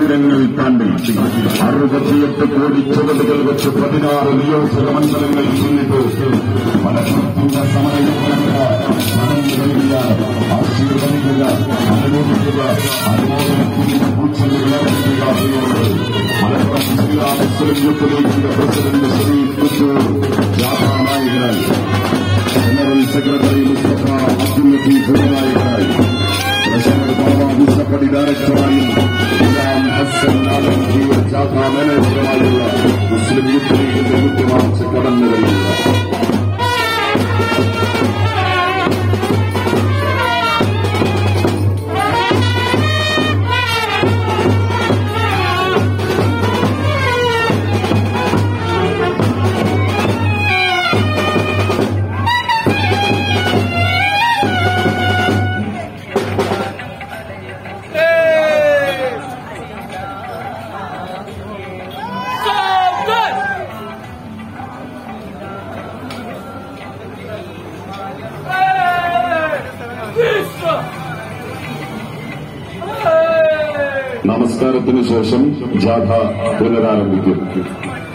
അതിരങ്ങൾ താണ്ടി അറുപത്തിയെട്ട് കോടി ചുവടുകൾ വെച്ച് പതിനാറ് നിയോജക മണ്ഡലങ്ങൾ പിന്നിട്ട് മലപ്പുറത്തിന്റെ സമരയാത്ര നടന്നു വരിക ആശീർവദിക്കുക അനുമോദിക്കുക അനുമോദനത്തിന്റെ പൂച്ചെല്ലുകൾ അർപ്പിക്കുക ചെയ്യുന്നത് മലപ്പുറം ജില്ലാ മുസ്ലിം യൂത്ത് ലീഗിന്റെ പ്രസിഡന്റ് ഷരീഫ് കുറ്റൂർ ജാഥാനായകനായി ജനറൽ സെക്രട്ടറി മുസ്തഫ അബ്ദുൽ ലത്തീഫ് നായകനായി ട്രഷറർ ബാബ മുസ്തഫടി ഡയറക്ടറായും ഇമാം ഹസൻ ആലംഗീർ ജാഥ മാനേജറുമായുള്ള മുസ്ലിം യൂത്ത് ലീഗിന്റെ യൂത്ത് മാർച്ച് കടന്നു വരിക നമസ്കാരത്തിന് ശേഷം ജാഥ പുനരാരംഭിക്കും